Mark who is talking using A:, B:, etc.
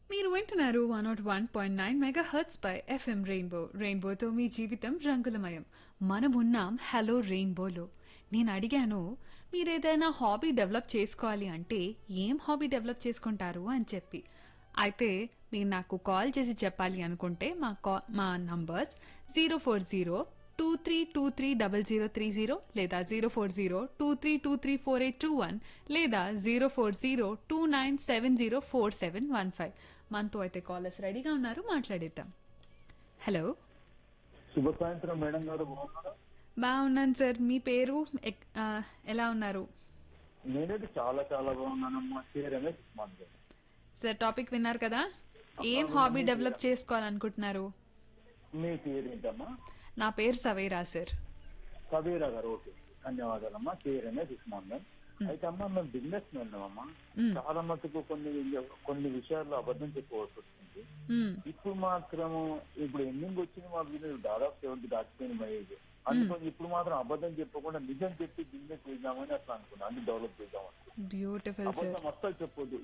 A: మీరు వింటున్నారు one nought one point nine megahertz పై ఎఫ్ఎం రెయిన్బో రెయిన్బోతో మీ జీవితం రంగులమయం మనమున్నాం హలో రెయిన్బోలో నేను అడిగాను మీరేదైనా హాబీ డెవలప్ చేసుకోవాలి అంటే ఏం హాబీ డెవలప్ చేసుకుంటారు అని చెప్పి అయితే మీరు నాకు కాల్ చేసి చెప్పాలి అనుకుంటే మా కా మా numbers zero four zero two three two three double zero three zero లేదా zero four zero two three two three four eight two one లేదా zero four zero two nine seven zero four seven one five మనతో అయితే callers రెడీగా ఉన్నారు మాట్లాడేద్దాం hello
B: శుభ సాయంత్రం madam గారు బాగున్నారా
A: బాగున్నాను సార్ మీ పేరు ఎక్- ఆ, ఎలా ఉన్నారు
B: నేనైతే చాలా చాలా బాగున్నానమ్మా కే రమేష్ మాట్లాడు
A: సార్ టాపిక్ విన్నారు కదా ఏం హాబీ డెవలప్ చేసుకోవాలనుకుంటున్నారు
B: మీ పేరు ఏంటమ్మా
A: నా పేరు సవేరా సార్
B: కబీరా గారు ఓకే ధన్యవాదాలమ్మా కే రమేష్ ఉస్మాన్ అయితే అమ్మా మేము బిజినెస్ అమ్మా
A: మ్మ్.
B: చాలా మటుకు కొన్ని కొన్ని విషయాల్లో అబద్ధం చెప్పవలసి వస్తుంది
A: మ్మ్.
B: ఇప్పుడు మాత్రము ఇప్పుడు ఎండింగ్ వచ్చింది మా బిజినెస్ దాదాపు సెవెంటీ దాటిపోయింది మా ఏజ్ అందుకని ఇప్పుడు మాత్రం అబద్ధం చెప్పకుండా నిజం చెప్పి బిజినెస్ చేద్దామని అట్లా అనుకున్నాను అన్ని డెవలప్ చేద్దామని
A: బ్యూటిఫుల్ సార్
B: అబద్ధం అస్సలు చెప్పొద్దు